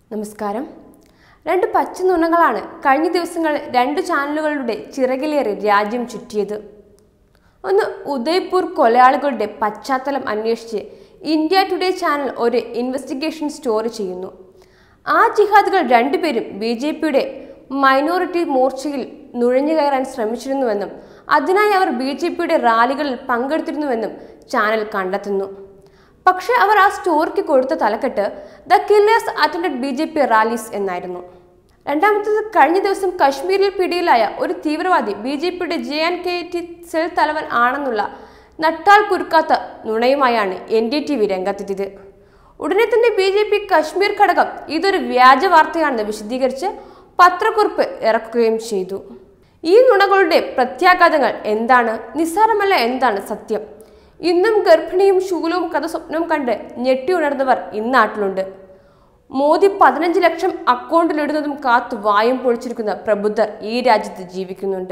നമസ്കാരം രണ്ട് പച്ച നുണകളാണ് കഴിഞ്ഞ ദിവസങ്ങളിൽ രണ്ട് ചാനലുകളുടെ ചിറകിലേറി രാജ്യം ചുറ്റിയത് ഒന്ന് ഉദയ്പൂർ കൊലയാളികളുടെ പശ്ചാത്തലം അന്വേഷിച്ച് ഇന്ത്യ ടുഡേ ചാനൽ ഒരു ഇൻവെസ്റ്റിഗേഷൻ സ്റ്റോറി ചെയ്യുന്നു ആ ജിഹാദികൾ രണ്ടുപേരും ബി ജെ പിയുടെ മൈനോറിറ്റി മോർച്ചയിൽ നുഴഞ്ഞു കയറാൻ ശ്രമിച്ചിരുന്നുവെന്നും അതിനായി അവർ ബി ജെ പിയുടെ റാലികളിൽ പങ്കെടുത്തിരുന്നുവെന്നും ചാനൽ കണ്ടെത്തുന്നു പക്ഷേ അവർ ആ സ്റ്റോറിക്ക് കൊടുത്ത തലക്കെട്ട് the killers attend B J P rallies എന്നായിരുന്നു രണ്ടാമത്തേത് കഴിഞ്ഞ ദിവസം കശ്മീരിൽ പിടിയിലായ ഒരു തീവ്രവാദി ബി ജെ പിയുടെ J N K T cell തലവൻ ആണെന്നുള്ള നട്ടാൽ കുരുക്കാത്ത നുണയുമായാണ് എൻ ഡി ടി വി രംഗത്തെത്തിയത് ഉടനെ തന്നെ ബി ജെ പി കശ്മീർ ഘടകം ഇതൊരു വ്യാജ വാർത്തയാണെന്ന് വിശദീകരിച്ച് പത്രക്കുറിപ്പ് ഇറക്കുകയും ചെയ്തു ഈ നുണകളുടെ പ്രത്യാഘാതങ്ങൾ എന്താണ് നിസ്സാരമല്ല എന്താണ് സത്യം ഇന്നും ഗർഭിണിയും ശൂലവും കഥ സ്വപ്നം കണ്ട് ഞെട്ടി ഉണർന്നവർ ഇന്നാട്ടിലുണ്ട് മോദി പതിനഞ്ച് ലക്ഷം അക്കൗണ്ടിലിടുന്നതും കാത്തു വായും പൊളിച്ചിരിക്കുന്ന പ്രബുദ്ധർ ഈ രാജ്യത്ത് ജീവിക്കുന്നുണ്ട്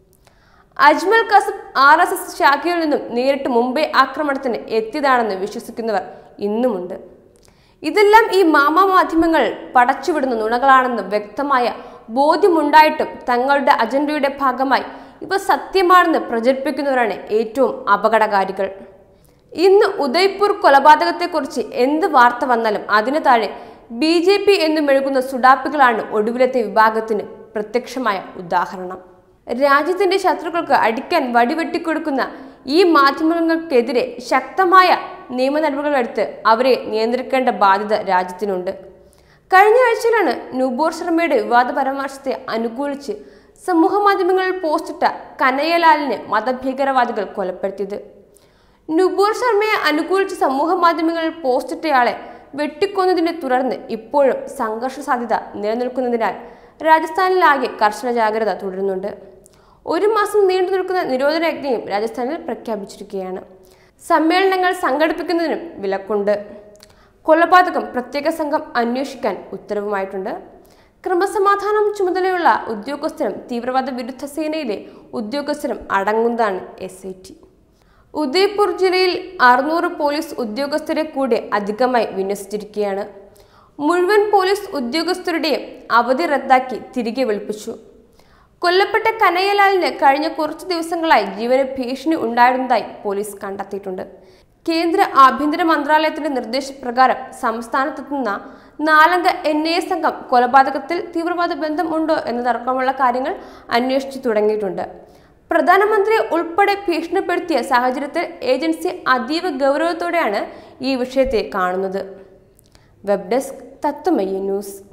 Ajmal Kasab R S S ശാഖയിൽ നിന്നും നേരിട്ട് മുംബൈ ആക്രമണത്തിന് എത്തിയതാണെന്ന് വിശ്വസിക്കുന്നവർ ഇന്നുമുണ്ട് ഇതെല്ലാം ഈ മാമാ മാധ്യമങ്ങൾ പടച്ചുവിടുന്ന നുണകളാണെന്ന് വ്യക്തമായ ബോധ്യമുണ്ടായിട്ടും തങ്ങളുടെ അജണ്ടയുടെ ഭാഗമായി ഇവ സത്യമാണെന്ന് പ്രചരിപ്പിക്കുന്നവരാണ് ഏറ്റവും അപകടകാരികൾ ഇന്ന് ഉദയ്പൂർ കൊലപാതകത്തെക്കുറിച്ച് എന്ത് വാർത്ത വന്നാലും അതിന് താഴെ ബി ജെ പി എന്ന് മെഴുകുന്ന സുഡാപ്പികളാണ് ഒടുവിലത്തെ വിഭാഗത്തിന് പ്രത്യക്ഷമായ ഉദാഹരണം രാജ്യത്തിന്റെ ശത്രുക്കൾക്ക് അടിക്കാൻ വടിവെട്ടിക്കൊടുക്കുന്ന ഈ മാധ്യമങ്ങൾക്കെതിരെ ശക്തമായ നിയമ നടപടികൾ എടുത്ത് അവരെ നിയന്ത്രിക്കേണ്ട ബാധ്യത രാജ്യത്തിനുണ്ട് കഴിഞ്ഞ ആഴ്ചയിലാണ് നുബോർ ശർമ്മയുടെ വിവാദ പരാമർശത്തെ അനുകൂലിച്ച് സമൂഹ മാധ്യമങ്ങളിൽ പോസ്റ്റിട്ട കനയ്യലാലിനെ മതഭീകരവാദികൾ കൊലപ്പെടുത്തിയത് നുബൂർ ശർമ്മയെ അനുകൂലിച്ച് സമൂഹ മാധ്യമങ്ങളിൽ പോസ്റ്റിട്ടയാളെ വെട്ടിക്കൊന്നതിനെ തുടർന്ന് ഇപ്പോഴും സംഘർഷ സാധ്യത നിലനിൽക്കുന്നതിനാൽ രാജസ്ഥാനിലാകെ കർശന ജാഗ്രത തുടരുന്നുണ്ട് ഒരു മാസം നീണ്ടു നിൽക്കുന്ന നിരോധനാജ്ഞയും രാജസ്ഥാനിൽ പ്രഖ്യാപിച്ചിരിക്കുകയാണ് സമ്മേളനങ്ങൾ സംഘടിപ്പിക്കുന്നതിനും വിലക്കുണ്ട് കൊലപാതകം പ്രത്യേക സംഘം അന്വേഷിക്കാൻ ഉത്തരവുമായിട്ടുണ്ട് ക്രമസമാധാനം ചുമതലയുള്ള ഉദ്യോഗസ്ഥരും തീവ്രവാദ വിരുദ്ധ സേനയിലെ ഉദ്യോഗസ്ഥരും അടങ്ങുന്നതാണ് എസ് ഐ ടി ഉദയ്പൂർ ജില്ലയിൽ അറുന്നൂറ് പോലീസ് ഉദ്യോഗസ്ഥരെ കൂടി അധികമായി വിന്യസിച്ചിരിക്കുകയാണ് മുഴുവൻ പോലീസ് ഉദ്യോഗസ്ഥരുടെയും അവധി റദ്ദാക്കി തിരികെ വിളിപ്പിച്ചു കൊല്ലപ്പെട്ട കനയ്യലാലിന് കഴിഞ്ഞ കുറച്ചു ദിവസങ്ങളായി ജീവന് ഭീഷണി ഉണ്ടായിരുന്നതായി പോലീസ് കണ്ടെത്തിയിട്ടുണ്ട് കേന്ദ്ര ആഭ്യന്തര മന്ത്രാലയത്തിന്റെ നിർദ്ദേശപ്രകാരം സംസ്ഥാനത്തെത്തുന്ന നാലംഗ എൻ ഐ എ സംഘം കൊലപാതകത്തിൽ തീവ്രവാദ ബന്ധം ഉണ്ടോ എന്നതടക്കമുള്ള കാര്യങ്ങൾ അന്വേഷിച്ചു തുടങ്ങിയിട്ടുണ്ട് പ്രധാനമന്ത്രി ഉൾപ്പെടെ ഭീഷണിപ്പെടുത്തിയ സാഹചര്യത്തിൽ ഏജൻസി അതീവ ഗൗരവത്തോടെയാണ് ഈ വിഷയത്തെ കാണുന്നത് വെബ് ഡെസ്ക് തത്വമയ്യ ന്യൂസ്